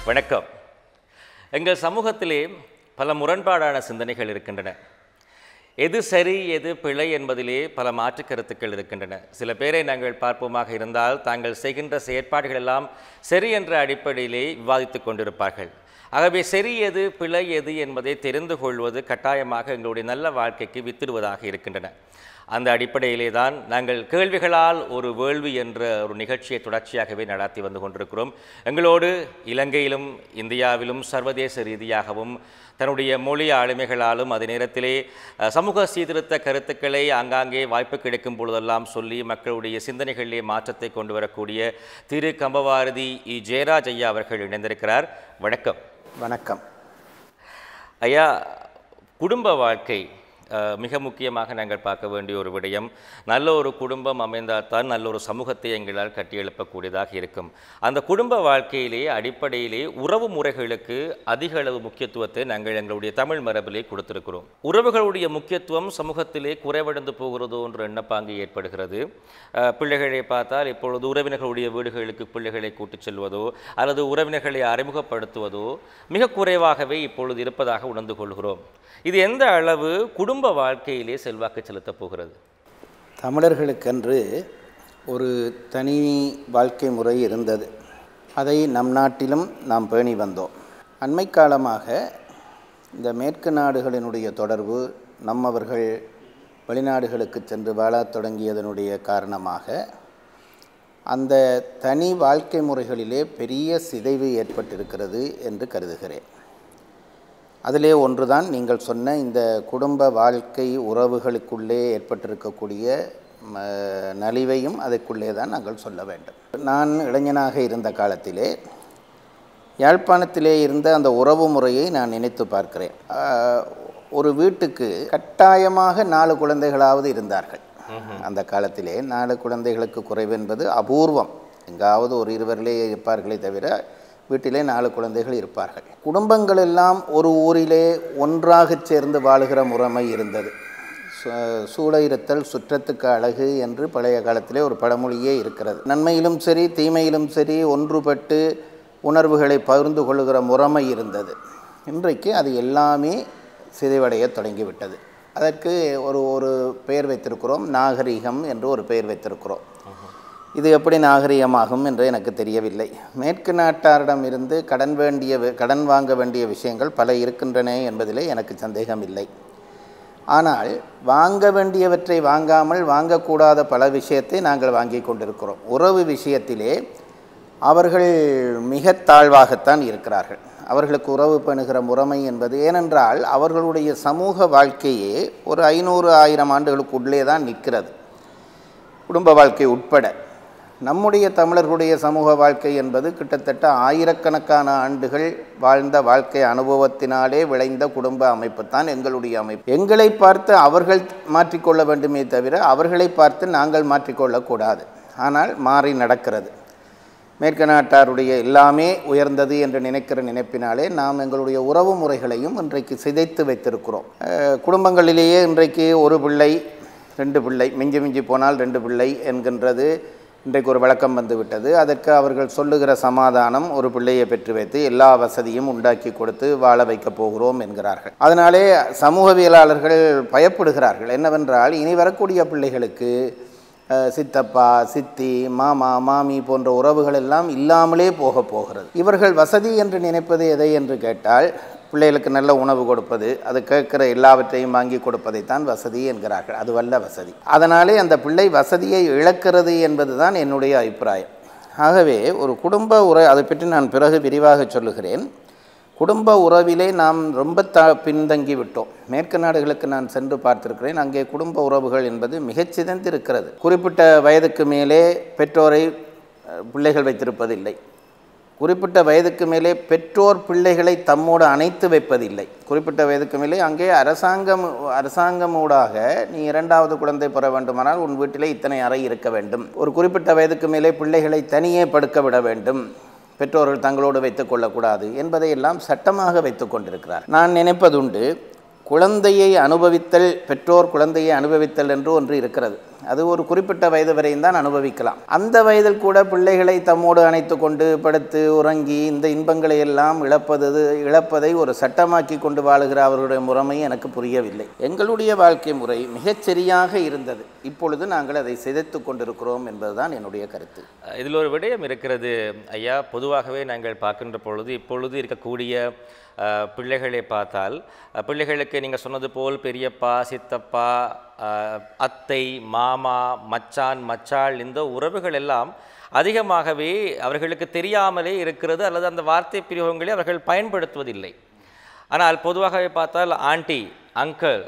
வணக்கம் எங்கள் சமூகத்திலே பல முரண்பாடான சிந்தனைகள் இருக்கின்றன எது சரி எது பிழை என்பதிலே பல மாற்றுக் கருத்துக்கள் இருக்கின்றன சில பேரை நாங்கள் பார்ப்போமாக இருந்தால் தாங்கள் செய்கின்ற செயற்பாடுகள் எல்லாம் சரி என்ற அடிப்படையிலே விவாதித்துக் கொண்டிருப்பார்கள் ஆகவே சரி எது பிழை எது என்பதை தெரிந்து கொள்வது கட்டாயமாக எங்களுடைய நல்ல வாழ்க்கைக்கு வித்திடுவதாக இருக்கின்றன அந்த அடிப்படையிலே தான் நாங்கள் கேள்விகளால் ஒரு வேள்வி என்ற ஒரு நிகழ்ச்சியை தொடர்ச்சியாகவே நடத்தி வந்து கொண்டிருக்கிறோம் எங்களோடு இலங்கையிலும் இந்தியாவிலும் சர்வதேச ரீதியாகவும் தன்னுடைய மொழி ஆளுமைகளாலும் அதே நேரத்திலே அஹ், சமூக சீர்திருத்த கருத்துக்களை ஆங்காங்கே வாய்ப்பு கிடைக்கும் பொழுதெல்லாம் சொல்லி மக்களுடைய சிந்தனைகளிலே மாற்றத்தை கொண்டு வரக்கூடிய திரு கம்பவாரதி இ ஜெயராஜ் ஐயா அவர்கள் இணைந்திருக்கிறார் வணக்கம் வணக்கம் ஐயா குடும்ப வாழ்க்கை அஹ், மிக முக்கியமாக நாங்கள் பார்க்க வேண்டிய ஒரு விடயம் நல்ல ஒரு குடும்பம் அமைந்தால்தான் நல்ல ஒரு சமூகத்தை எங்களால் கட்டியெழுப்பக்கூடியதாக இருக்கும் அந்த குடும்ப வாழ்க்கையிலே அடிப்படையிலே உறவு முறைகளுக்கு அதிக அளவு முக்கியத்துவத்தை நாங்கள் எங்களுடைய தமிழ் மரபிலே கொடுத்திருக்கிறோம் உறவுகளுடைய முக்கியத்துவம் சமூகத்திலே குறைவடைந்து போகிறதோ என்ற எண்ணப்பாங்கு ஏற்படுகிறது அஹ், பிள்ளைகளை பார்த்தால் இப்பொழுது உறவினர்களுடைய வீடுகளுக்கு பிள்ளைகளை கூட்டிச் செல்வதோ அல்லது உறவினர்களை அறிமுகப்படுத்துவதோ மிக குறைவாகவே இப்பொழுது இருப்பதாக உணர்ந்து கொள்கிறோம் இது எந்த அளவு குடும்ப வாழ்க்கையிலே செல்வாக்கு செலுத்தப் போகிறது தமிழர்களுக்கென்று ஒரு தனி வாழ்க்கை முறை இருந்தது அதை நம் நாட்டிலும் நாம் பேணி வந்தோம் அண்மை காலமாக இந்த மேற்கு நாடுகளினுடைய தொடர்பு நம்மவர்கள் வெளிநாடுகளுக்கு சென்று வாழத் தொடங்கியதனுடைய காரணமாக அந்த தனி வாழ்க்கை முறைகளிலே பெரிய சிதைவு ஏற்பட்டிருக்கிறது என்று கருதுகிறேன் அதிலே ஒன்றுதான் நீங்கள் சொன்ன இந்த குடும்ப வாழ்க்கை உறவுகளுக்குள்ளே ஏற்பட்டிருக்கக்கூடிய ம, நலிவையும் அதற்குள்ளே தான் நாங்கள் சொல்ல வேண்டும் நான் இளைஞனாக இருந்த காலத்திலே யாழ்ப்பாணத்திலே இருந்த அந்த உறவு முறையை நான் நினைத்து பார்க்கிறேன் ஆஹ், ஒரு வீட்டுக்கு கட்டாயமாக நாலு குழந்தைகளாவது இருந்தார்கள் அந்த காலத்திலே நாலு குழந்தைகளுக்கு குறைவு என்பது அபூர்வம் எங்காவது ஒரு இருவரிலே இருப்பார்களே தவிர வீட்டிலே நாலு குழந்தைகள் இருப்பார்கள் குடும்பங்கள் எல்லாம் ஒரு ஊரிலே ஒன்றாகச் சேர்ந்து வாழுகிற முறைமை இருந்தது சு- சூழ இருத்தல் சுற்றத்துக்கு அழகு என்று பழைய காலத்திலே ஒரு பழமொழியே இருக்கிறது நன்மையிலும் சரி தீமையிலும் சரி ஒன்றுபட்டு உணர்வுகளை பகிர்ந்து கொள்ளுகிற முறைமை இருந்தது இன்றைக்கு அது எல்லாமே சிதைவடைய தொடங்கிவிட்டது அதற்கு ஒரு ஒரு பெயர் வைத்திருக்கிறோம் நாகரிகம் என்று ஒரு பெயர் வைத்திருக்கிறோம் இது எப்படி நாகரிகமாகும் என்று எனக்கு தெரியவில்லை மேற்கு நாட்டாரிடம் இருந்து கடன் வேண்டிய வி- கடன் வாங்க வேண்டிய விஷயங்கள் பல இருக்கின்றன என்பதிலே எனக்கு சந்தேகம் இல்லை ஆனால் வாங்க வேண்டியவற்றை வாங்காமல் வாங்கக்கூடாத பல விஷயத்தை நாங்கள் வாங்கி கொண்டிருக்கிறோம் உறவு விஷயத்திலே அவர்கள் மிக தாழ்வாகத்தான் இருக்கிறார்கள் அவர்களுக்கு உறவு பண்ணுகிற முறைமை என்பது ஏனென்றால் அவர்களுடைய சமூக வாழ்க்கையே ஒரு ஐநூறு ஆயிரம் ஆண்டுகளுக்குள்ளே தான் நிற்கிறது குடும்ப வாழ்க்கை உட்பட நம்முடைய தமிழர்களுடைய சமூக வாழ்க்கை என்பது கிட்டத்தட்ட ஆயிரக்கணக்கான ஆண்டுகள் வாழ்ந்த வாழ்க்கை அனுபவத்தினாலே விளைந்த குடும்ப அமைப்பு தான் எங்களுடைய அமைப்பு எங்களை பார்த்து அவர்கள் மாற்றிக்கொள்ள வேண்டுமே தவிர அவர்களை பார்த்து நாங்கள் மாற்றிக்கொள்ளக்கூடாது ஆனால் மாறி நடக்கிறது மேற்கு நாட்டாருடைய எல்லாமே உயர்ந்தது என்று நினைக்கிற நினைப்பினாலே நாம் எங்களுடைய உறவு முறைகளையும் இன்றைக்கு சிதைத்து வைத்திருக்கிறோம் அஹ், குடும்பங்களிலேயே இன்றைக்கு ஒரு பிள்ளை ரெண்டு பிள்ளை மிஞ்சி மிஞ்சி போனால் ரெண்டு பிள்ளை என்கின்றது இன்றைக்கு ஒரு வழக்கம் வந்துவிட்டது அதற்கு அவர்கள் சொல்லுகிற சமாதானம் ஒரு பிள்ளையை பெற்று வைத்து எல்லா வசதியும் உண்டாக்கி கொடுத்து வாழ வைக்கப் போகிறோம் என்கிறார்கள் அதனாலே சமூகவியலாளர்கள் பயப்படுகிறார்கள் என்னவென்றால் இனி வரக்கூடிய பிள்ளைகளுக்கு அஹ், சித்தப்பா சித்தி மாமா மாமி போன்ற உறவுகள் எல்லாம் இல்லாமலே போக போகிறது இவர்கள் வசதி என்று நினைப்பது எதை என்று கேட்டால் பிள்ளைகளுக்கு நல்ல உணவு கொடுப்பது அது கேட்கிற எல்லாவற்றையும் வாங்கி கொடுப்பதைத்தான் வசதி என்கிறார்கள் அதுவல்ல வசதி அதனாலே அந்த பிள்ளை வசதியை இழக்கிறது என்பதுதான் என்னுடைய அபிப்பிராயம் ஆகவே ஒரு குடும்ப உறவு அதை பற்றி நான் பிறகு விரிவாக சொல்லுகிறேன் குடும்ப உறவிலே நாம் ரொம்ப த பின்தங்கி விட்டோம் மேற்கு நாடுகளுக்கு நான் சென்று பார்த்திருக்கிறேன் அங்கே குடும்ப உறவுகள் என்பது மிகச் சிதைந்திருக்கிறது குறிப்பிட்ட வயதுக்கு மேலே பெற்றோரை அஹ், பிள்ளைகள் வைத்திருப்பதில்லை குறிப்பிட்ட வயதுக்கு மேலே பெற்றோர் பிள்ளைகளை தம்மோடு அணைத்து வைப்பதில்லை குறிப்பிட்ட வயதுக்கு மேலே அங்கே அரசாங்கம் அரசாங்கமூடாக நீ இரண்டாவது குழந்தை பெற வேண்டுமானால் உன் வீட்டிலே இத்தனை அறை இருக்க வேண்டும் ஒரு குறிப்பிட்ட வயதுக்கு மேலே பிள்ளைகளை தனியே படுக்க விட வேண்டும் பெற்றோர்கள் தங்களோடு வைத்துக் கொள்ளக்கூடாது என்பதையெல்லாம் சட்டமாக வைத்துக் கொண்டிருக்கிறார் நான் நினைப்பதுண்டு குழந்தையை அனுபவித்தல் பெற்றோர் குழந்தையை அனுபவித்தல் என்று ஒன்று இருக்கிறது அது ஒரு குறிப்பிட்ட வயது வரையும் தான் அனுபவிக்கலாம் அந்த வயதில் கூட பிள்ளைகளை தம்மோடு அணைத்து கொண்டு படுத்து உறங்கி இந்த இன்பங்களை எல்லாம் இழப்பது இழப்பதை ஒரு சட்டமாக்கி கொண்டு வாழுகிற அவர்களுடைய முறைமை எனக்கு புரியவில்லை எங்களுடைய வாழ்க்கை முறை மிகச் சரியாக இருந்தது இப்பொழுது நாங்கள் அதை சிதைத்து கொண்டிருக்கிறோம் என்பதுதான் என்னுடைய கருத்து இதில் ஒரு விடயம் இருக்கிறது ஐயா பொதுவாகவே நாங்கள் பார்க்கின்ற பொழுது இப்பொழுது இருக்கக்கூடிய அஹ், பிள்ளைகளை பார்த்தால் அஹ், பிள்ளைகளுக்கு நீங்கள் சொன்னது போல் பெரியப்பா சித்தப்பா அஹ், அத்தை மாமா மச்சான் மச்சாள் இந்த உறவுகள் எல்லாம் அதிகமாகவே அவர்களுக்கு தெரியாமலே இருக்கிறது அல்லது அந்த வார்த்தை பிரயோகங்களை அவர்கள் பயன்படுத்துவதில்லை ஆனால் பொதுவாகவே பார்த்தால் ஆண்டி அங்கிள்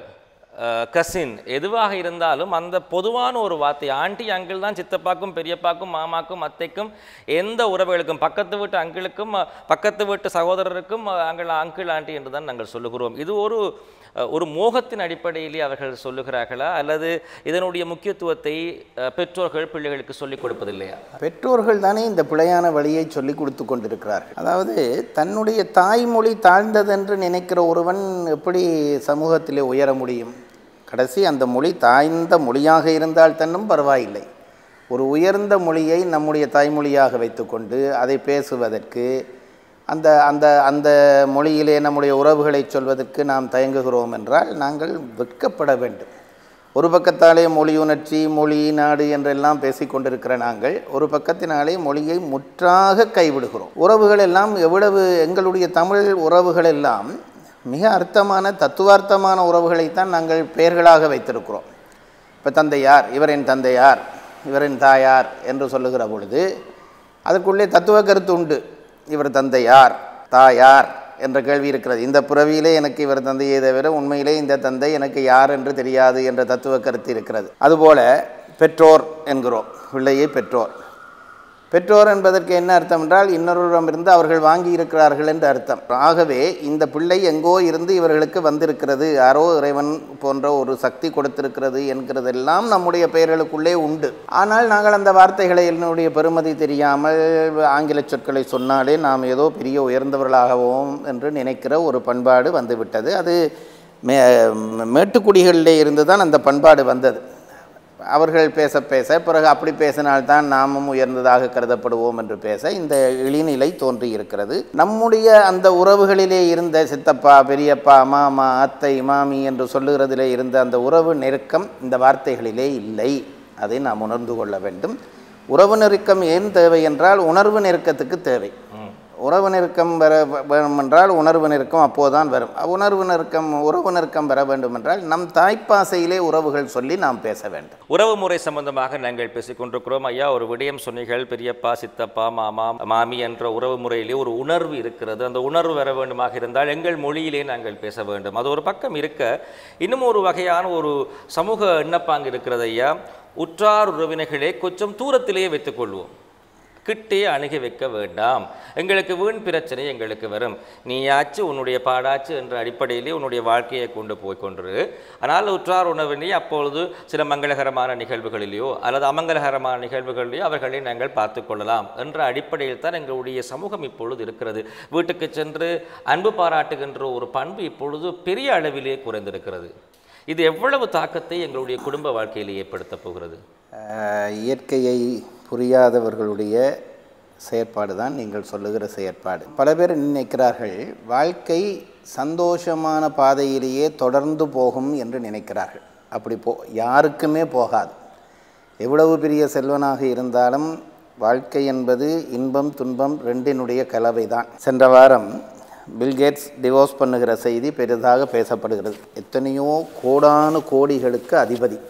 கசின் எதுவாக இருந்தாலும் அந்த பொதுவான ஒரு வார்த்தை ஆண்டி அங்கிள் தான் சித்தப்பாக்கும் பெரியப்பாக்கும் மாமாக்கும் அத்தைக்கும் எந்த உறவுகளுக்கும் பக்கத்து வீட்டு அங்கிளுக்கும் அஹ், பக்கத்து வீட்டு சகோதரருக்கும் அஹ், அங்கிள் அங்கிள் ஆண்டி என்று தான் நாங்கள் சொல்லுகிறோம் இது ஒரு அஹ், ஒரு மோகத்தின் அடிப்படையிலே அவர்கள் சொல்லுகிறார்களா அல்லது இதனுடைய முக்கியத்துவத்தை அஹ், பெற்றோர்கள் பிள்ளைகளுக்கு சொல்லிக் கொடுப்பதில்லையா பெற்றோர்கள் தானே இந்த பிழையான வழியை சொல்லி கொடுத்து கொண்டிருக்கிறார்கள் அதாவது தன்னுடைய தாய்மொழி தாழ்ந்ததென்று நினைக்கிற ஒருவன் எப்படி சமூகத்திலே உயர முடியும் கடைசி அந்த மொழி தாய்ந்த மொழியாக இருந்தால் தன்னும் பரவாயில்லை ஒரு உயர்ந்த மொழியை நம்முடைய தாய்மொழியாக வைத்துக்கொண்டு அதை பேசுவதற்கு அந்த அந்த அந்த மொழியிலே நம்முடைய உறவுகளை சொல்வதற்கு நாம் தயங்குகிறோம் என்றால் நாங்கள் வெட்கப்பட வேண்டும் ஒரு பக்கத்தாலே மொழி உணர்ச்சி மொழி நாடு என்றெல்லாம் பேசிக்கொண்டிருக்கிற நாங்கள் ஒரு பக்கத்தினாலே மொழியை முற்றாக கைவிடுகிறோம் உறவுகள் எல்லாம் எவ்வளவு எங்களுடைய தமிழ் உறவுகள் எல்லாம் மிக அர்த்தமான தத்துவார்த்தமான உறவுகளைத்தான் நாங்கள் பெயர்களாக வைத்திருக்கிறோம் இப்போ தந்தையார் இவரின் தந்தையார் இவரின் தாயார் என்று சொல்லுகிற பொழுது அதற்குள்ளே தத்துவ கருத்து உண்டு இவர் தந்தையார் தாயார் என்ற கேள்வி இருக்கிறது இந்த புறவியிலே எனக்கு இவர் தந்தையை தவிர உண்மையிலே இந்த தந்தை எனக்கு யார் என்று தெரியாது என்ற தத்துவ கருத்து இருக்கிறது அதுபோல பெற்றோர் என்கிறோம் பிள்ளையை பெற்றோர் பெற்றோர் என்பதற்கு என்ன அர்த்தம் என்றால் இன்னொருவரிடமிருந்து அவர்கள் வாங்கி இருக்கிறார்கள் என்று அர்த்தம் ஆகவே இந்த பிள்ளை எங்கோ இருந்து இவர்களுக்கு வந்திருக்கிறது யாரோ இறைவன் போன்ற ஒரு சக்தி கொடுத்திருக்கிறது என்கிறதெல்லாம் நம்முடைய பெயர்களுக்குள்ளே உண்டு ஆனால் நாங்கள் அந்த வார்த்தைகளை என்னுடைய பெருமதி தெரியாமல் ஆங்கில சொற்களை சொன்னாலே நாம் ஏதோ பெரிய உயர்ந்தவர்களாகவும் என்று நினைக்கிற ஒரு பண்பாடு வந்துவிட்டது அது மே மேட்டுக்குடிகளிலே இருந்து தான் அந்த பண்பாடு வந்தது அவர்கள் பேச பேச பிறகு அப்படி பேசினால்தான் நாமும் உயர்ந்ததாக கருதப்படுவோம் என்று பேச இந்த இழிநிலை தோன்றி இருக்கிறது நம்முடைய அந்த உறவுகளிலே இருந்த சித்தப்பா பெரியப்பா மாமா அத்தை மாமி என்று சொல்லுகிறதிலே இருந்த அந்த உறவு நெருக்கம் இந்த வார்த்தைகளிலே இல்லை அதை நாம் உணர்ந்து கொள்ள வேண்டும் உறவு நெருக்கம் ஏன் தேவை என்றால் உணர்வு நெருக்கத்துக்கு தேவை உறவு நெருக்கம் வர வேணும் என்றால் உணர்வு நெருக்கம் அப்போதான் வரும் உணர்வு நெருக்கம் உறவு நெருக்கம் வர வேண்டும் என்றால் நம் தாய்ப்பாசையிலே உறவுகள் சொல்லி நாம் பேச வேண்டும் உறவு முறை சம்பந்தமாக நாங்கள் பேசிக் கொண்டிருக்கிறோம் ஐயா ஒரு விடயம் சொன்னீர்கள் பெரியப்பா சித்தப்பா மாமா மாமி என்ற உறவு முறையிலே ஒரு உணர்வு இருக்கிறது அந்த உணர்வு வர வேண்டுமாக இருந்தால் எங்கள் மொழியிலே நாங்கள் பேச வேண்டும் அது ஒரு பக்கம் இருக்க இன்னும் ஒரு வகையான ஒரு சமூக எண்ணப்பாங்கு இருக்கிறது ஐயா உற்றார் உறவினர்களே கொஞ்சம் தூரத்திலேயே வைத்துக்கொள்வோம் கிட்டே அணுகி வைக்க வேண்டாம் எங்களுக்கு வீண் பிரச்சனை எங்களுக்கு வரும் நீயாச்சு உன்னுடைய பாடாச்சு என்ற அடிப்படையிலே உன்னுடைய வாழ்க்கையை கொண்டு போய் கொண்டு ஆனால் உற்றார் உணவினை அப்பொழுது சில மங்களகரமான நிகழ்வுகளிலேயோ அல்லது அமங்கலகரமான நிகழ்வுகளிலேயோ அவர்களை நாங்கள் பார்த்து கொள்ளலாம் என்ற அடிப்படையில் தான் எங்களுடைய சமூகம் இப்பொழுது இருக்கிறது வீட்டுக்கு சென்று அன்பு பாராட்டுகின்ற ஒரு பண்பு இப்பொழுது பெரிய அளவிலே குறைந்திருக்கிறது இது எவ்வளவு தாக்கத்தை எங்களுடைய குடும்ப வாழ்க்கையில் ஏற்படுத்த போகிறது அஹ், இயற்கையை புரியாதவர்களுடைய செயற்பாடு தான் நீங்கள் சொல்லுகிற செயற்பாடு பல பேர் நினைக்கிறார்கள் வாழ்க்கை சந்தோஷமான பாதையிலேயே தொடர்ந்து போகும் என்று நினைக்கிறார்கள் அப்படி போ யாருக்குமே போகாது எவ்வளவு பெரிய செல்வனாக இருந்தாலும் வாழ்க்கை என்பது இன்பம் துன்பம் ரெண்டினுடைய கலவை தான் சென்ற வாரம் பில்கேட்ஸ் டிவோர்ஸ் பண்ணுகிற செய்தி பெரிதாக பேசப்படுகிறது எத்தனையோ கோடானு கோடிகளுக்கு அதிபதி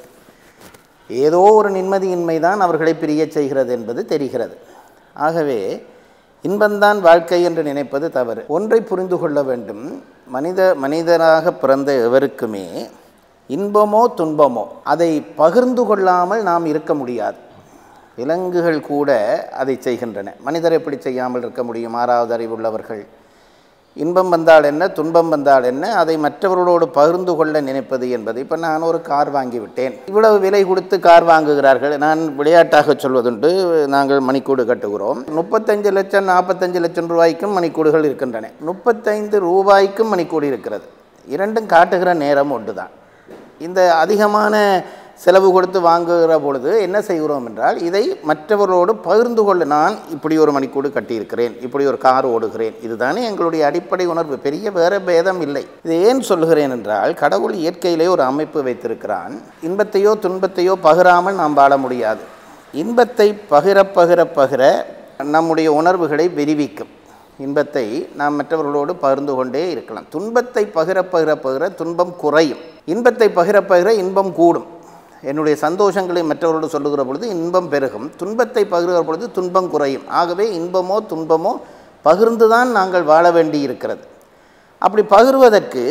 ஏதோ ஒரு நிம்மதியின்மை தான் அவர்களை பிரியச் செய்கிறது என்பது தெரிகிறது ஆகவே இன்பம்தான் வாழ்க்கை என்று நினைப்பது தவறு ஒன்றை புரிந்து கொள்ள வேண்டும் மனித மனிதராக பிறந்த எவருக்குமே இன்பமோ துன்பமோ அதை பகிர்ந்து கொள்ளாமல் நாம் இருக்க முடியாது விலங்குகள் கூட அதை செய்கின்றன மனிதர் எப்படி செய்யாமல் இருக்க முடியும் ஆறாவது அறிவுள்ளவர்கள் இன்பம் வந்தால் என்ன துன்பம் வந்தால் என்ன அதை மற்றவர்களோடு பகிர்ந்து கொள்ள நினைப்பது என்பது இப்போ நான் ஒரு கார் வாங்கிவிட்டேன் இவ்வளவு விலை கொடுத்து கார் வாங்குகிறார்கள் நான் விளையாட்டாக சொல்வதுண்டு நாங்கள் மணிக்கூடு கட்டுகிறோம் முப்பத்தஞ்சு லட்சம் நாற்பத்தஞ்சு லட்சம் ரூபாய்க்கும் மணிக்கூடுகள் இருக்கின்றன முப்பத்தைந்து ரூபாய்க்கும் மணிக்கூடு இருக்கிறது இரண்டும் காட்டுகிற நேரம் ஒன்று தான் இந்த அதிகமான செலவு கொடுத்து வாங்குகிற பொழுது என்ன செய்கிறோம் என்றால் இதை மற்றவர்களோடு பகிர்ந்து கொள்ள நான் இப்படி ஒரு மணிக்கூடு கட்டியிருக்கிறேன் இப்படி ஒரு கார் ஓடுகிறேன் இதுதானே எங்களுடைய அடிப்படை உணர்வு பெரிய வேற பேதம் இல்லை இது ஏன் சொல்லுகிறேன் என்றால் கடவுள் இயற்கையிலே ஒரு அமைப்பு வைத்திருக்கிறான் இன்பத்தையோ துன்பத்தையோ பகிராமல் நாம் வாழ முடியாது இன்பத்தை பகிர பகிர பகிர நம்முடைய உணர்வுகளை விரிவிக்கும் இன்பத்தை நாம் மற்றவர்களோடு பகிர்ந்து கொண்டே இருக்கலாம் துன்பத்தை பகிர பகிர பகிர துன்பம் குறையும் இன்பத்தை பகிர பகிர இன்பம் கூடும் என்னுடைய சந்தோஷங்களை மற்றவர்களோடு சொல்லுகிற பொழுது இன்பம் பெருகும் துன்பத்தை பகிர்கிற பொழுது துன்பம் குறையும் ஆகவே இன்பமோ துன்பமோ பகிர்ந்துதான் நாங்கள் வாழ வேண்டி இருக்கிறது அப்படி பகிர்வதற்கு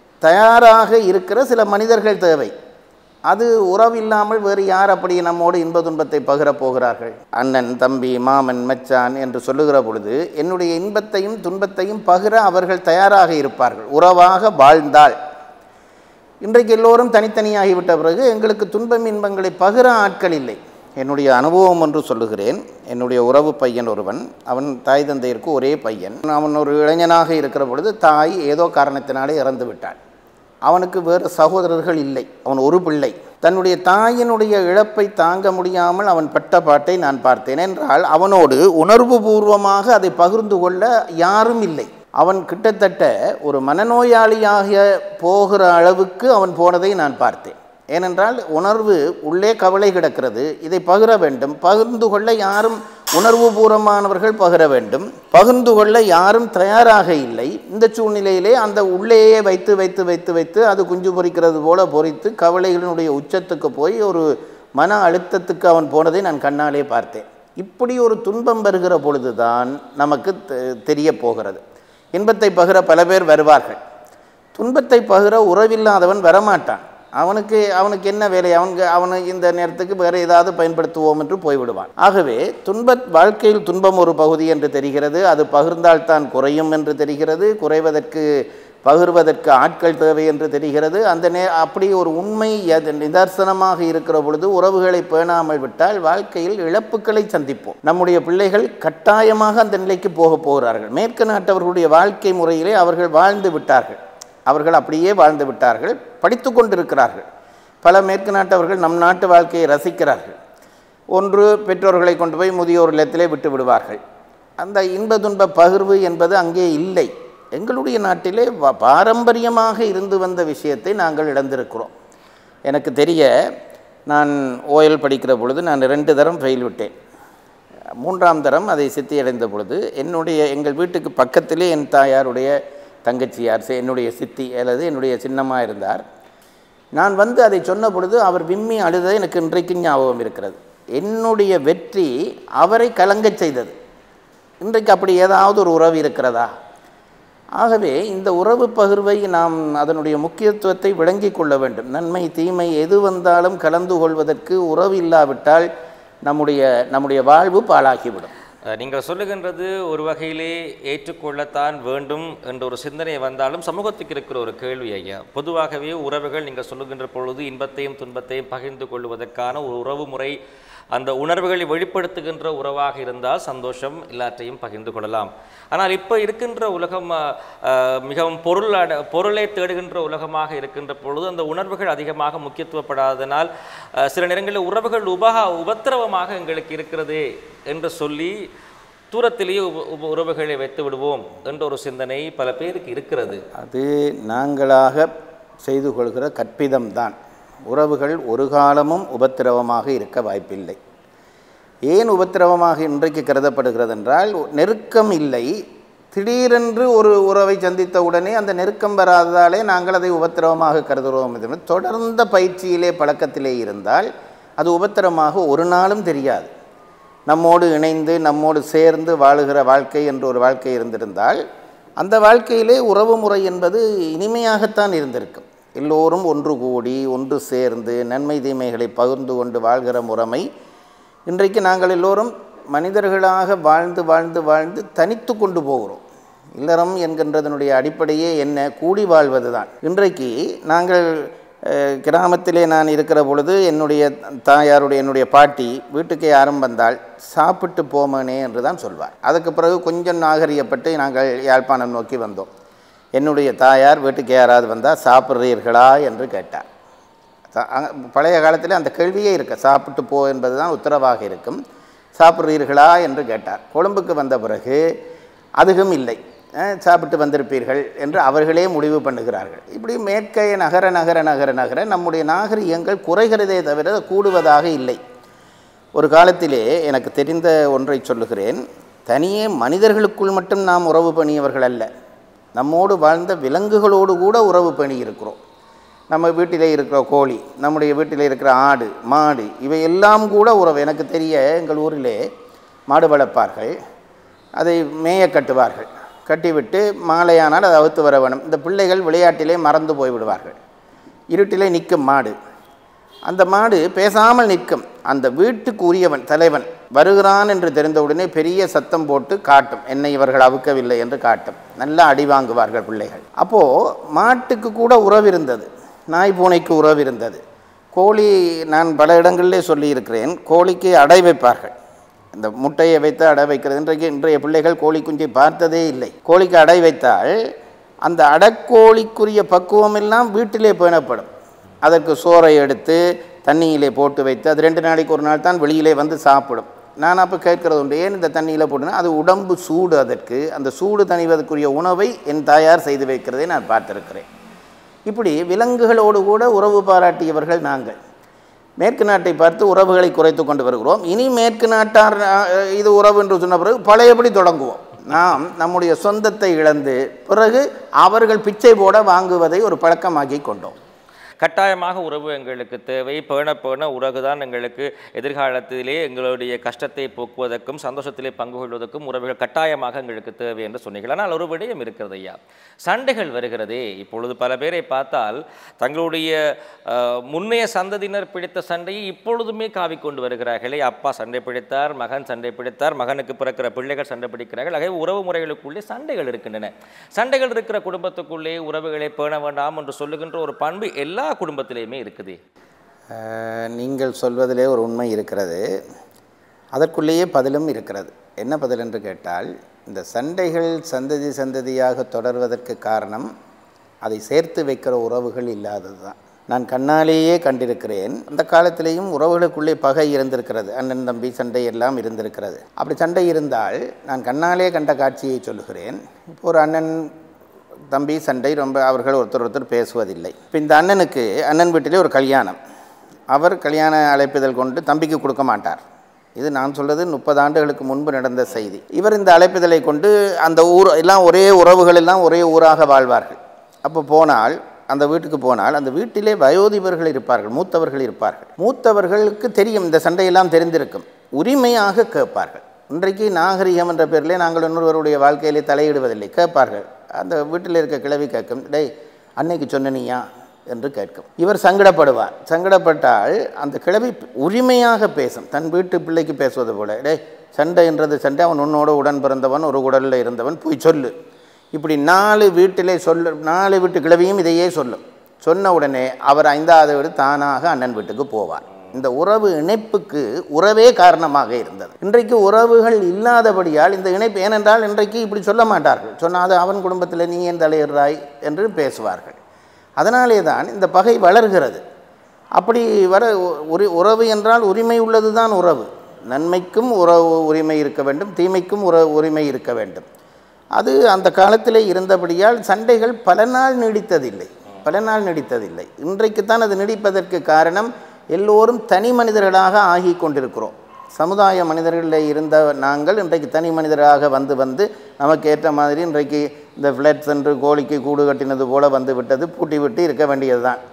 தயாராக இருக்கிற சில மனிதர்கள் தேவை அது உறவில்லாமல் வேறு யார் அப்படி நம்மோடு இன்ப துன்பத்தை பகிரப் போகிறார்கள் அண்ணன் தம்பி மாமன் மச்சான் என்று சொல்லுகிற பொழுது என்னுடைய இன்பத்தையும் துன்பத்தையும் பகிர அவர்கள் தயாராக இருப்பார்கள் உறவாக வாழ்ந்தால் இன்றைக்கு எல்லோரும் தனித்தனியாகிவிட்ட பிறகு எங்களுக்கு துன்பம் இன்பங்களை பகிர ஆட்கள் இல்லை என்னுடைய அனுபவம் ஒன்று சொல்லுகிறேன் என்னுடைய உறவு பையன் ஒருவன் அவன் தாய் தந்தையருக்கு ஒரே பையன் அவன் ஒரு இளைஞனாக இருக்கிற பொழுது தாய் ஏதோ காரணத்தினாலே இறந்து விட்டாள் அவனுக்கு வேறு சகோதரர்கள் இல்லை அவன் ஒரு பிள்ளை தன்னுடைய தாயினுடைய இழப்பை தாங்க முடியாமல் அவன் பட்ட பாட்டை நான் பார்த்தேன் என்றால் அவனோடு உணர்வு பூர்வமாக அதை பகிர்ந்து கொள்ள யாரும் இல்லை அவன் கிட்டத்தட்ட ஒரு மனநோயாளியாக போகிற அளவுக்கு அவன் போனதை நான் பார்த்தேன் ஏனென்றால் உணர்வு உள்ளே கவலை கிடக்கிறது இதை பகிர வேண்டும் பகிர்ந்து கொள்ள யாரும் உணர்வு பூர்வமானவர்கள் பகிர வேண்டும் பகிர்ந்து கொள்ள யாரும் தயாராக இல்லை இந்த சூழ்நிலையிலே அந்த உள்ளேயே வைத்து வைத்து வைத்து வைத்து அது குஞ்சு பொறிக்கிறது போல பொறித்து கவலைகளினுடைய உச்சத்துக்கு போய் ஒரு மன அழுத்தத்துக்கு அவன் போனதை நான் கண்ணாலே பார்த்தேன் இப்படி ஒரு துன்பம் வருகிற பொழுதுதான் நமக்கு தெ- தெரிய போகிறது இன்பத்தை பகிர பல பேர் வருவார்கள் துன்பத்தை பகிர உறவில்லாதவன் வரமாட்டான் அவனுக்கு அவனுக்கு என்ன வேலை அவனுக்கு அவனை இந்த நேரத்துக்கு வேறு ஏதாவது பயன்படுத்துவோம் என்று போய்விடுவான் ஆகவே துன்ப வாழ்க்கையில் துன்பம் ஒரு பகுதி என்று தெரிகிறது அது பகிர்ந்தால்தான் குறையும் என்று தெரிகிறது குறைவதற்கு பகிர்வதற்கு ஆட்கள் தேவை என்று தெரிகிறது அந்த நே அப்படி ஒரு உண்மை அது நிதர்சனமாக இருக்கிற பொழுது உறவுகளை பேணாமல் விட்டால் வாழ்க்கையில் இழப்புகளை சந்திப்போம் நம்முடைய பிள்ளைகள் கட்டாயமாக அந்த நிலைக்கு போக போகிறார்கள் மேற்கு நாட்டவர்களுடைய வாழ்க்கை முறையிலே அவர்கள் வாழ்ந்து விட்டார்கள் அவர்கள் அப்படியே வாழ்ந்து விட்டார்கள் படித்து கொண்டிருக்கிறார்கள் பல மேற்கு நாட்டவர்கள் நம் நாட்டு வாழ்க்கையை ரசிக்கிறார்கள் ஒன்று பெற்றோர்களை கொண்டு போய் முதியோர் இல்லத்திலே விட்டு விடுவார்கள் அந்த இன்ப துன்ப பகிர்வு என்பது அங்கே இல்லை எங்களுடைய நாட்டிலே வ- பாரம்பரியமாக இருந்து வந்த விஷயத்தை நாங்கள் இழந்திருக்கிறோம் எனக்கு தெரிய நான் ஓயல் படிக்கிற பொழுது நான் ரெண்டு தரம் ஃபெயில் விட்டேன் மூன்றாம் தரம் அதை சித்தி அடைந்த பொழுது என்னுடைய எங்கள் வீட்டுக்கு பக்கத்திலே என் தாயாருடைய தங்கச்சியார் சே- என்னுடைய சித்தி அல்லது என்னுடைய சின்னம்மா இருந்தார் நான் வந்து அதை சொன்ன பொழுது அவர் விம்மி அழுதது எனக்கு இன்றைக்கும் ஞாபகம் இருக்கிறது என்னுடைய வெற்றி அவரை கலங்கச் செய்தது இன்றைக்கு அப்படி ஏதாவது ஒரு உறவு இருக்கிறதா ஆகவே இந்த உறவு பகிர்வை நாம் அதனுடைய முக்கியத்துவத்தை விளங்கிக் கொள்ள வேண்டும் நன்மை தீமை எது வந்தாலும் கலந்து கொள்வதற்கு உறவு இல்லாவிட்டால் நம்முடைய நம்முடைய வாழ்வு பாழாகிவிடும் அஹ், நீங்கள் சொல்லுகின்றது ஒரு வகையிலே ஏற்றுக்கொள்ளத்தான் வேண்டும் என்ற ஒரு சிந்தனை வந்தாலும் சமூகத்துக்கு இருக்கிற ஒரு கேள்வி ஐயா பொதுவாகவே உறவுகள் நீங்கள் சொல்லுகின்ற பொழுது இன்பத்தையும் துன்பத்தையும் பகிர்ந்து கொள்வதற்கான ஒரு உறவு முறை அந்த உணர்வுகளை வெளிப்படுத்துகின்ற உறவாக இருந்தால் சந்தோஷம் எல்லாற்றையும் பகிர்ந்து கொள்ளலாம் ஆனால் இப்போ இருக்கின்ற உலகம் அஹ், அஹ், மிகவும் பொருளாட பொருளை தேடுகின்ற உலகமாக இருக்கின்ற பொழுது அந்த உணர்வுகள் அதிகமாக முக்கியத்துவப்படாதனால் அஹ், சில நேரங்களில் உறவுகள் உபகா உபத்திரவமாக எங்களுக்கு இருக்கிறது என்று சொல்லி தூரத்திலேயே உப உப உறவுகளை வைத்து விடுவோம் என்ற ஒரு சிந்தனை பல பேருக்கு இருக்கிறது அது நாங்களாக செய்து கொள்கிற கற்பிதம்தான் உறவுகள் ஒரு காலமும் உபத்திரவமாக இருக்க வாய்ப்பில்லை ஏன் உபத்திரவமாக இன்றைக்கு கருதப்படுகிறது என்றால் நெருக்கம் இல்லை திடீரென்று ஒரு உறவை சந்தித்த உடனே அந்த நெருக்கம் வராததாலே நாங்கள் அதை உபத்திரவமாக கருதுகிறோம் என்று தொடர்ந்த பயிற்சியிலே பழக்கத்திலே இருந்தால் அது உபத்திரமாக ஒரு நாளும் தெரியாது நம்மோடு இணைந்து நம்மோடு சேர்ந்து வாழுகிற வாழ்க்கை என்று ஒரு வாழ்க்கை இருந்திருந்தால் அந்த வாழ்க்கையிலே உறவு முறை என்பது இனிமையாகத்தான் இருந்திருக்கும் எல்லோரும் ஒன்று கூடி ஒன்று சேர்ந்து நன்மை தீமைகளை பகிர்ந்து கொண்டு வாழ்கிற முறைமை இன்றைக்கு நாங்கள் எல்லோரும் மனிதர்களாக வாழ்ந்து வாழ்ந்து வாழ்ந்து தனித்து கொண்டு போகிறோம் இல்லறம் என்கின்றதனுடைய அடிப்படையே என்ன கூடி வாழ்வது தான் இன்றைக்கு நாங்கள் அஹ், கிராமத்திலே நான் இருக்கிற பொழுது என்னுடைய தாயாருடைய என்னுடைய பாட்டி வீட்டுக்கு யாரும் வந்தால் சாப்பிட்டு போமனே என்று தான் சொல்வார் அதுக்கு பிறகு கொஞ்சம் நாகரிகப்பட்டு நாங்கள் யாழ்ப்பாணம் நோக்கி வந்தோம் என்னுடைய தாயார் வீட்டுக்கு யாராவது வந்தால் சாப்பிட்றீர்களா என்று கேட்டார் சா- அங்க- பழைய காலத்தில் அந்த கேள்வியே இருக்கு சாப்பிட்டு போ என்பது தான் உத்தரவாக இருக்கும் சாப்பிட்றீர்களா என்று கேட்டார் கொழும்புக்கு வந்த பிறகு அதுவும் இல்லை அஹ், சாப்பிட்டு வந்திருப்பீர்கள் என்று அவர்களே முடிவு பண்ணுகிறார்கள் இப்படி மேற்கைய நகர நகர நகர நகர நம்முடைய நாகரிகங்கள் குறைகிறதே தவிர கூடுவதாக இல்லை ஒரு காலத்திலே எனக்கு தெரிந்த ஒன்றை சொல்லுகிறேன் தனியே மனிதர்களுக்குள் மட்டும் நாம் உறவு பண்ணியவர்கள் அல்ல நம்மோடு வாழ்ந்த விலங்குகளோடு கூட உறவு பண்ணி இருக்கிறோம் நம்ம வீட்டிலே இருக்கிற கோழி நம்முடைய வீட்டில் இருக்கிற ஆடு மாடு இவை எல்லாம் கூட உறவு எனக்கு தெரிய எங்கள் ஊரிலே மாடு வளர்ப்பார்கள் அதை மேய கட்டுவார்கள் கட்டிவிட்டு மாலையானால் அதை அவுத்து வர வேணும் இந்த பிள்ளைகள் விளையாட்டிலே மறந்து போய் விடுவார்கள் இருட்டிலே நிற்கும் மாடு அந்த மாடு பேசாமல் நிற்கும் அந்த வீட்டுக்கு உரியவன் தலைவன் வருகிறான் என்று தெரிந்தவுடனே பெரிய சத்தம் போட்டு காட்டும் என்னை இவர்கள் அவுக்கவில்லை என்று காட்டும் நல்லா அடி வாங்குவார்கள் பிள்ளைகள் அப்போது மாட்டுக்கு கூட உறவு இருந்தது நாய் பூனைக்கு உறவு இருந்தது கோழி நான் பல இடங்களிலே சொல்லியிருக்கிறேன் கோழிக்கு அடை வைப்பார்கள் இந்த முட்டையை வைத்து அடை வைக்கிறது இன்றைக்கு இன்றைய பிள்ளைகள் கோழி குஞ்சை பார்த்ததே இல்லை கோழிக்கு அடை வைத்தால் அந்த அடக்கோழிக்குரிய பக்குவம் எல்லாம் வீட்டிலே பேணப்படும் அதற்கு சோறை எடுத்து தண்ணியிலே போட்டு வைத்து அது ரெண்டு நாளைக்கு ஒரு நாள் தான் வெளியிலே வந்து சாப்பிடும் நான் அப்போ கேட்கறது உண்டு ஏன் இந்த தண்ணியில் போட்டுனா அது உடம்பு சூடு அதற்கு அந்த சூடு தணிவதற்குரிய உணவை என் தாயார் செய்து வைக்கிறதை நான் பார்த்திருக்கிறேன் இப்படி விலங்குகளோடு கூட உறவு பாராட்டியவர்கள் நாங்கள் மேற்கு நாட்டை பார்த்து உறவுகளை குறைத்து கொண்டு வருகிறோம் இனி மேற்கு நாட்டார் அஹ், இது உறவு என்று சொன்ன பிறகு பழையபடி தொடங்குவோம் நாம் நம்முடைய சொந்தத்தை இழந்து பிறகு அவர்கள் பிச்சை போட வாங்குவதை ஒரு பழக்கமாக்கி கொண்டோம் கட்டாயமாக உறவு எங்களுக்கு தேவை பேண பேண உறவு தான் எங்களுக்கு எதிர்காலத்திலே எங்களுடைய கஷ்டத்தை போக்குவதற்கும் சந்தோஷத்திலே பங்கு கொள்வதற்கும் உறவுகள் கட்டாயமாக எங்களுக்கு தேவை என்று சொன்னீர்கள் ஆனால் ஒரு விடயம் இருக்கிறது ஐயா சண்டைகள் வருகிறதே இப்பொழுது பல பேரை பார்த்தால் தங்களுடைய அஹ், முன்னைய சந்ததியினர் பிடித்த சண்டையை இப்பொழுதுமே காவிக்கொண்டு வருகிறார்களே அப்பா சண்டை பிடித்தார் மகன் சண்டை பிடித்தார் மகனுக்கு பிறக்கிற பிள்ளைகள் சண்டை பிடிக்கிறார்கள் ஆகவே உறவு முறைகளுக்குள்ளே சண்டைகள் இருக்கின்றன சண்டைகள் இருக்கிற குடும்பத்துக்குள்ளே உறவுகளை பேண வேண்டாம் என்று சொல்லுகின்ற ஒரு பண்பு எல்லா குடும்பத்திலேயுமே இருக்குது அஹ், நீங்கள் சொல்வதிலே ஒரு உண்மை இருக்கிறது அதற்குள்ளேயே பதிலும் இருக்கிறது என்ன பதில் என்று கேட்டால் இந்த சண்டைகள் சந்ததி சந்ததியாக தொடர்வதற்கு காரணம் அதை சேர்த்து வைக்கிற உறவுகள் இல்லாதது தான் நான் கண்ணாலேயே கண்டிருக்கிறேன் அந்த காலத்திலேயும் உறவுகளுக்குள்ளே பகை இருந்திருக்கிறது அண்ணன் தம்பி சண்டை எல்லாம் இருந்திருக்கிறது அப்படி சண்டை இருந்தால் நான் கண்ணாலே கண்ட காட்சியை சொல்லுகிறேன் இப்போ ஒரு அண்ணன் தம்பி சண்டை ரொம்ப அவர்கள் ஒருத்தர் ஒருத்தர் பேசுவதில்லை இப்போ இந்த அண்ணனுக்கு அண்ணன் வீட்டிலே ஒரு கல்யாணம் அவர் கல்யாண அழைப்பிதழ் கொண்டு தம்பிக்கு கொடுக்க மாட்டார் இது நான் சொல்றது முப்பது ஆண்டுகளுக்கு முன்பு நடந்த செய்தி இவர் இந்த அழைப்பிதழை கொண்டு அந்த ஊர் எல்லாம் ஒரே உறவுகள் எல்லாம் ஒரே ஊராக வாழ்வார்கள் அப்போ போனால் அந்த வீட்டுக்கு போனால் அந்த வீட்டிலே வயோதிபர்கள் இருப்பார்கள் மூத்தவர்கள் இருப்பார்கள் மூத்தவர்களுக்கு தெரியும் இந்த சண்டையெல்லாம் தெரிந்திருக்கும் உரிமையாக கேட்பார்கள் இன்றைக்கு நாகரிகம் என்ற பேரிலே நாங்கள் இன்னொருவருடைய வாழ்க்கையிலே தலையிடுவதில்லை கேட்பார்கள் அந்த வீட்டில் இருக்க கிழவி கேட்கும் டேய் அன்னைக்கு சொன்னனியா என்று கேட்கும் இவர் சங்கடப்படுவார் சங்கடப்பட்டால் அந்த கிழவி உரிமையாக பேசும் தன் வீட்டு பிள்ளைக்கு பேசுவது போல டேய் சண்டை என்றது சண்டை அவன் உன்னோட உடன் பிறந்தவன் ஒரு உடலில் இருந்தவன் போய் சொல்லு இப்படி நாலு வீட்டிலே சொல்ல நாலு வீட்டு கிழவியும் இதையே சொல்லும் சொன்ன உடனே அவர் ஐந்தாவது வீடு தானாக அண்ணன் வீட்டுக்கு போவார் இந்த உறவு இணைப்புக்கு உறவே காரணமாக இருந்தது இன்றைக்கு உறவுகள் இல்லாதபடியால் இந்த இணைப்பு ஏனென்றால் இன்றைக்கு இப்படி சொல்ல மாட்டார்கள் சொன்னாது அவன் குடும்பத்தில் நீ ஏன் தலையிடுறாய் என்று பேசுவார்கள் அதனாலே தான் இந்த பகை வளர்கிறது அப்படி வர உரி உறவு என்றால் உரிமை உள்ளது தான் உறவு நன்மைக்கும் உறவு உரிமை இருக்க வேண்டும் தீமைக்கும் உற உரிமை இருக்க வேண்டும் அது அந்த காலத்திலே இருந்தபடியால் சண்டைகள் பல நாள் நீடித்ததில்லை பல நாள் நீடித்ததில்லை இன்றைக்கு தான் அது நீடிப்பதற்கு காரணம் எல்லோரும் தனி மனிதர்களாக ஆகி கொண்டிருக்கிறோம் சமுதாய மனிதர்களில் இருந்த நாங்கள் இன்றைக்கு தனி மனிதராக வந்து வந்து நமக்கு ஏற்ற மாதிரி இன்றைக்கு இந்த ஃப்ளட்ஸ் என்று கோழிக்கு கூடு கட்டினது போல வந்து விட்டது பூட்டி விட்டு இருக்க வேண்டியது தான்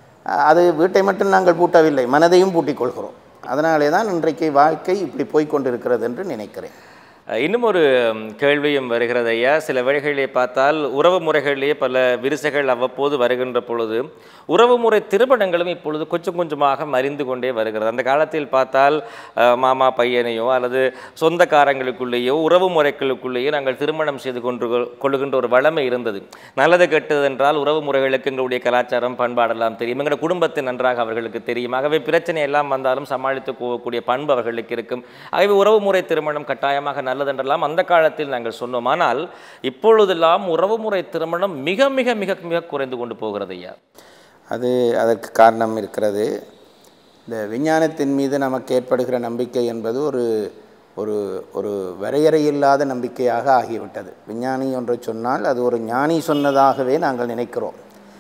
அது வீட்டை மட்டும் நாங்கள் பூட்டவில்லை மனதையும் பூட்டிக் கொள்கிறோம் அதனாலே தான் இன்றைக்கு வாழ்க்கை இப்படி போய்க் கொண்டிருக்கிறது என்று நினைக்கிறேன் அஹ் இன்னும் ஒரு ம், கேள்வியும் வருகிறது ஐயா சில வேளைகளிலே பார்த்தால் உறவு முறைகளிலே பல விரிசைகள் அவ்வப்போது வருகின்ற பொழுது உறவு முறை திருமணங்களும் இப்பொழுது கொஞ்சம் கொஞ்சமாக மறிந்து கொண்டே வருகிறது அந்த காலத்தில் பார்த்தால் அஹ், மாமா பையனையோ அல்லது சொந்தக்காரங்களுக்குள்ளேயோ உறவு முறைகளுக்குள்ளேயோ நாங்கள் திருமணம் செய்து கொண்டு கொள்ளுகின்ற ஒரு வளமை இருந்தது நல்லது கெட்டது என்றால் உறவு முறைகளுக்கு எங்களுடைய கலாச்சாரம் பண்பாடெல்லாம் தெரியும் எங்களுடைய குடும்பத்தை நன்றாக அவர்களுக்கு தெரியும் ஆகவே பிரச்சனை எல்லாம் வந்தாலும் சமாளித்து போகக்கூடிய பண்பு அவர்களுக்கு இருக்கும் ஆகவே உறவு முறை திருமணம் கட்டாயமாக நல்லதென்றெல்லாம் அந்த காலத்தில் நாங்கள் சொன்னோம் ஆனால் இப்பொழுதெல்லாம் உறவுமுறை திருமணம் மிக மிக மிக மிக குறைந்து கொண்டு போகிறது ஐயா அது அதற்கு காரணம் இருக்கிறது இந்த விஞ்ஞானத்தின் மீது நமக்கு ஏற்படுகிற நம்பிக்கை என்பது ஒரு ஒரு ஒரு வரையறையில்லாத நம்பிக்கையாக ஆகிவிட்டது விஞ்ஞானி ஒன்றை சொன்னால் அது ஒரு ஞானி சொன்னதாகவே நாங்கள் நினைக்கிறோம்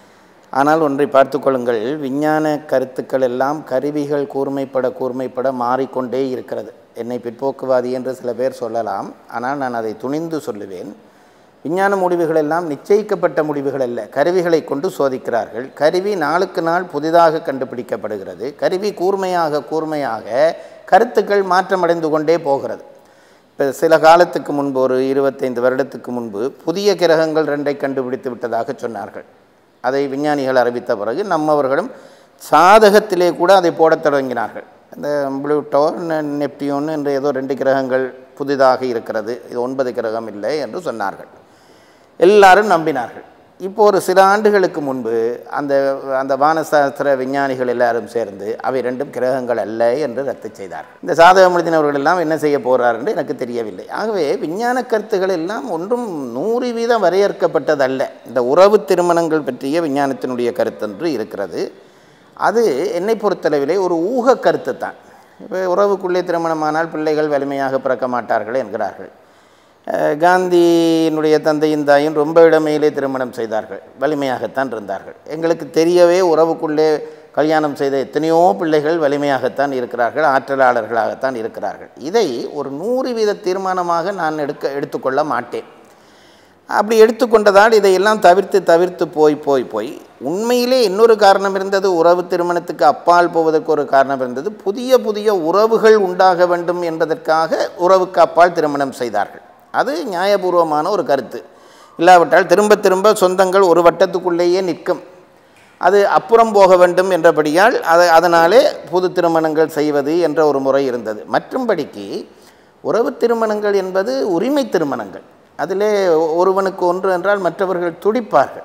ஆனால் ஒன்றை பார்த்துக்கொள்ளுங்கள் விஞ்ஞான கருத்துக்கள் எல்லாம் கருவிகள் கூர்மைப்பட கூர்மைப்பட மாறிக்கொண்டே இருக்கிறது என்னை பிற்போக்குவாதி என்று சில பேர் சொல்லலாம் ஆனால் நான் அதை துணிந்து சொல்லுவேன் விஞ்ஞான முடிவுகள் எல்லாம் நிச்சயிக்கப்பட்ட முடிவுகள் அல்ல கருவிகளை கொண்டு சோதிக்கிறார்கள் கருவி நாளுக்கு நாள் புதிதாக கண்டுபிடிக்கப்படுகிறது கருவி கூர்மையாக கூர்மையாக கருத்துக்கள் மாற்றமடைந்து கொண்டே போகிறது இப்போ சில காலத்துக்கு முன்பு ஒரு இருபத்தைந்து வருடத்துக்கு முன்பு புதிய கிரகங்கள் ரெண்டை கண்டுபிடித்து விட்டதாக சொன்னார்கள் அதை விஞ்ஞானிகள் அறிவித்த பிறகு நம்மவர்களும் சாதகத்திலே கூட அதை போடத் தொடங்கினார்கள் இந்த ப்ளூட்டோ நெப்டியூன் என்று ஏதோ ரெண்டு கிரகங்கள் புதிதாக இருக்கிறது இது ஒன்பது கிரகம் இல்லை என்று சொன்னார்கள் எல்லாரும் நம்பினார்கள் இப்போ ஒரு சில ஆண்டுகளுக்கு முன்பு அந்த அந்த வானசாஸ்திர விஞ்ஞானிகள் எல்லாரும் சேர்ந்து அவை ரெண்டும் கிரகங்கள் அல்ல என்று ரத்து செய்தார்கள் இந்த சாதகம் எழுதினவர்கள் எல்லாம் என்ன செய்ய போகிறார் என்று எனக்கு தெரியவில்லை ஆகவே விஞ்ஞான கருத்துக்கள் எல்லாம் ஒன்றும் நூறு வீதம் வரையறுக்கப்பட்டதல்ல இந்த உறவு திருமணங்கள் பற்றிய விஞ்ஞானத்தினுடைய கருத்தொன்று இருக்கிறது அது என்னை பொறுத்தளவிலே ஒரு ஊக கருத்து தான் இப்போ உறவுக்குள்ளே திருமணமானால் பிள்ளைகள் வலிமையாக பிறக்க மாட்டார்கள் என்கிறார்கள் அஹ் காந்தியினுடைய தந்தையும் தாயும் ரொம்ப இளமையிலே திருமணம் செய்தார்கள் வலிமையாகத்தான் இருந்தார்கள் எங்களுக்கு தெரியவே உறவுக்குள்ளே கல்யாணம் செய்த எத்தனையோ பிள்ளைகள் வலிமையாகத்தான் இருக்கிறார்கள் ஆற்றலாளர்களாகத்தான் இருக்கிறார்கள் இதை ஒரு நூறு வீத தீர்மானமாக நான் எடுக்க எடுத்துக்கொள்ள மாட்டேன் அப்படி எடுத்துக்கொண்டதால் இதையெல்லாம் தவிர்த்து தவிர்த்து போய் போய் போய் உண்மையிலே இன்னொரு காரணம் இருந்தது உறவு திருமணத்துக்கு அப்பால் போவதற்கு ஒரு காரணம் இருந்தது புதிய புதிய உறவுகள் உண்டாக வேண்டும் என்பதற்காக உறவுக்கு அப்பால் திருமணம் செய்தார்கள் அது நியாயபூர்வமான ஒரு கருத்து இல்லாவிட்டால் திரும்ப திரும்ப சொந்தங்கள் ஒரு வட்டத்துக்குள்ளேயே நிற்கும் அது அப்புறம் போக வேண்டும் என்றபடியால் அதை அதனாலே புது திருமணங்கள் செய்வது என்ற ஒரு முறை இருந்தது மற்றும்படிக்கு உறவு திருமணங்கள் என்பது உரிமை திருமணங்கள் அதிலே ஒருவனுக்கு ஒன்று என்றால் மற்றவர்கள் துடிப்பார்கள்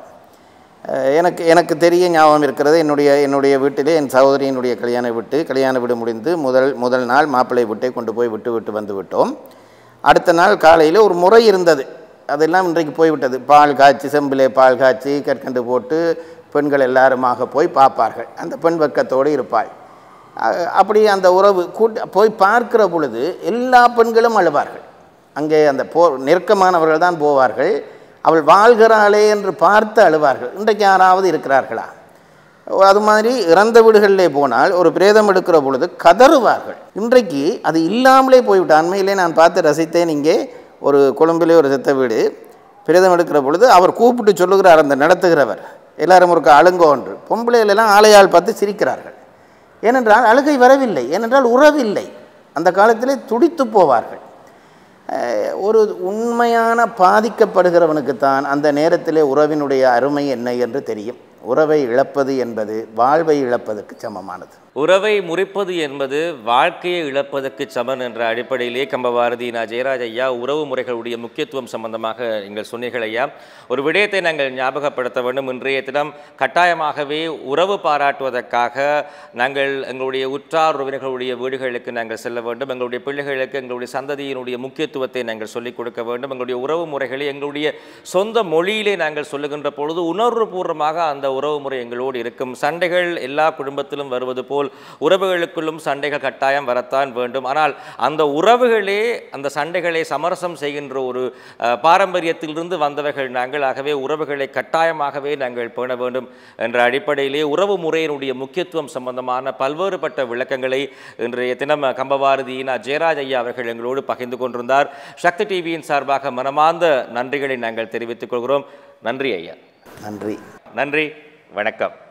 அஹ் எனக்கு எனக்கு தெரிய ஞாபகம் இருக்கிறது என்னுடைய என்னுடைய வீட்டிலே என் சகோதரியினுடைய கல்யாண வீட்டு கல்யாண வீடு முடிந்து முதல் முதல் நாள் மாப்பிள்ளை வீட்டை கொண்டு போய் விட்டு விட்டு வந்து விட்டோம் அடுத்த நாள் காலையில் ஒரு முறை இருந்தது அதெல்லாம் இன்றைக்கு போய்விட்டது பால் காய்ச்சி செம்பிலே பால் காய்ச்சி கற்கண்டு போட்டு பெண்கள் எல்லாருமாக போய் பார்ப்பார்கள் அந்த பெண் பக்கத்தோடு இருப்பாள் அஹ் அப்படி அந்த உறவு கூட்டு போய் பார்க்கிற பொழுது எல்லா பெண்களும் அழுவார்கள் அங்கே அந்த போ நெருக்கமானவர்கள் தான் போவார்கள் அவள் வாழ்கிறாளே என்று பார்த்து அழுவார்கள் இன்றைக்கு யாராவது இருக்கிறார்களா அது மாதிரி இறந்த வீடுகளிலே போனால் ஒரு பிரேதம் எடுக்கிற பொழுது கதறுவார்கள் இன்றைக்கு அது இல்லாமலே போய்விட்டு அண்மையிலே நான் பார்த்து ரசித்தேன் இங்கே ஒரு கொழும்பிலே ஒரு செத்த வீடு பிரேதம் எடுக்கிற பொழுது அவர் கூப்பிட்டு சொல்லுகிறார் அந்த நடத்துகிறவர் எல்லாரும் ஒரு அழுங்கோ என்று பொம்பளைகள் எல்லாம் ஆளையால் பார்த்து சிரிக்கிறார்கள் ஏனென்றால் அழுகை வரவில்லை ஏனென்றால் உறவில்லை அந்த காலத்திலே துடித்து போவார்கள் அஹ் ஒரு உண்மையான பாதிக்கப்படுகிறவனுக்குத்தான் அந்த நேரத்திலே உறவினுடைய அருமை என்ன என்று தெரியும் உறவை இழப்பது என்பது வாழ்வை இழப்பதற்கு சமமானது உறவை முறிப்பது என்பது வாழ்க்கையை இழப்பதற்கு சமன் என்ற அடிப்படையிலே கம்பபாரதி நான் ஜெயராஜ் ஐயா உறவு முறைகளுடைய முக்கியத்துவம் சம்பந்தமாக நீங்கள் சொன்னீர்கள் ஐயா ஒரு விடயத்தை நாங்கள் ஞாபகப்படுத்த வேண்டும் இன்றைய தினம் கட்டாயமாகவே உறவு பாராட்டுவதற்காக நாங்கள் எங்களுடைய உற்றார் உறவினர்களுடைய வீடுகளுக்கு நாங்கள் செல்ல வேண்டும் எங்களுடைய பிள்ளைகளுக்கு எங்களுடைய சந்ததியினுடைய முக்கியத்துவத்தை நாங்கள் சொல்லிக் கொடுக்க வேண்டும் எங்களுடைய உறவு முறைகளை எங்களுடைய சொந்த மொழியிலே நாங்கள் சொல்லுகின்ற பொழுது உணர்வுபூர்வமாக அந்த உறவு முறை எங்களோடு இருக்கும் சண்டைகள் எல்லா குடும்பத்திலும் வருவது போல் உறவுகளுக்குள்ளும் சண்டைகள் கட்டாயம் வரத்தான் வேண்டும் ஆனால் அந்த உறவுகளே அந்த சண்டைகளை சமரசம் செய்கின்ற ஒரு அஹ், பாரம்பரியத்திலிருந்து வந்தவர்கள் நாங்கள் ஆகவே உறவுகளை கட்டாயமாகவே நாங்கள் பேண வேண்டும் என்ற அடிப்படையிலே உறவு முறையினுடைய முக்கியத்துவம் சம்பந்தமான பல்வேறுபட்ட விளக்கங்களை இன்றைய தினம் கம்பபாரதியின் ஜெயராஜ் ஐயா அவர்கள் எங்களோடு பகிர்ந்து கொண்டிருந்தார் சக்தி டிவியின் சார்பாக மனமார்ந்த நன்றிகளை நாங்கள் தெரிவித்துக் கொள்கிறோம் நன்றி ஐயா நன்றி நன்றி வணக்கம்